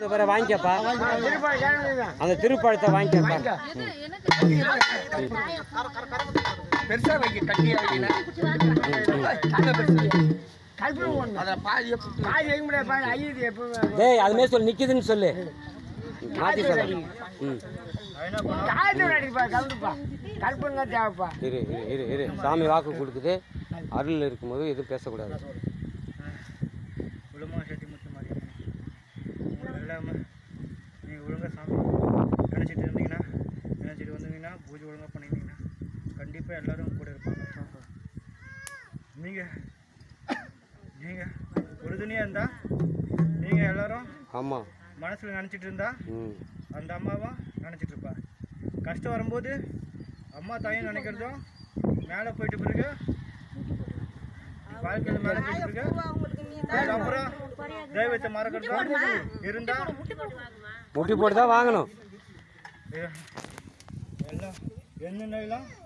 இந்த பாரு வாங்கிக்கப்பா திருப்பாடு கிளம்புங்க அந்த திருப்பழத்தை வாங்கிக்கப்பா பெருசா வைக்க கட்டி வைக்கல கண்ணை பெருசு கல்பனை ஒண்ணு அதில் பாதியை புட்டு பாதி வைக்க முடியாது பாதி ஐயது எப்பவுமே டேய் அதுமாரி சொல்லு நிக்குதுன்னு சொல்லு மாத்தி சொல்ல ம் காய்ச்சல் அடிப்பா கலந்துப்பா கல்பனை தான் தேவைப்பா இரு இரு இரு இரு சாமி வாக்கு கொடுக்குது அருள் இருக்கும்போது எதுவும் பேசக்கூடாது உலமா சட்டி முத்து மாரியம்மன் இல்லாமல் நீங்கள் ஒழுங்காக சாமி நினச்சிட்டு இருந்தீங்கன்னா நினச்சிட்டு வந்தீங்கன்னா பூஜை ஒழுங்காக பண்ணியிருந்தீங்கன்னா கண்டிப்பாக எல்லாரும் கூட இருப்பாங்க நீங்கள் நீங்கள் உறுதுணையாக இருந்தால் நீங்கள் எல்லாரும் ஆமாம் மனசில் நினச்சிட்டு இருந்தா ம் அந்த அம்மாவும் நினச்சிட்டு இருப்பா கஷ்டம் வரும்போது அம்மா தாயும் நினைக்கிறதும் மேலே போயிட்டு பிறகு வாழ்க்கையில் மேலே போயிட்டு பிறகு அதுக்கப்புறம் தெய்வத்தை மறக்கிறதும் இருந்தா முட்டி போட்டு தான் வாங்கணும் எல்லாம் என்னென்னலாம்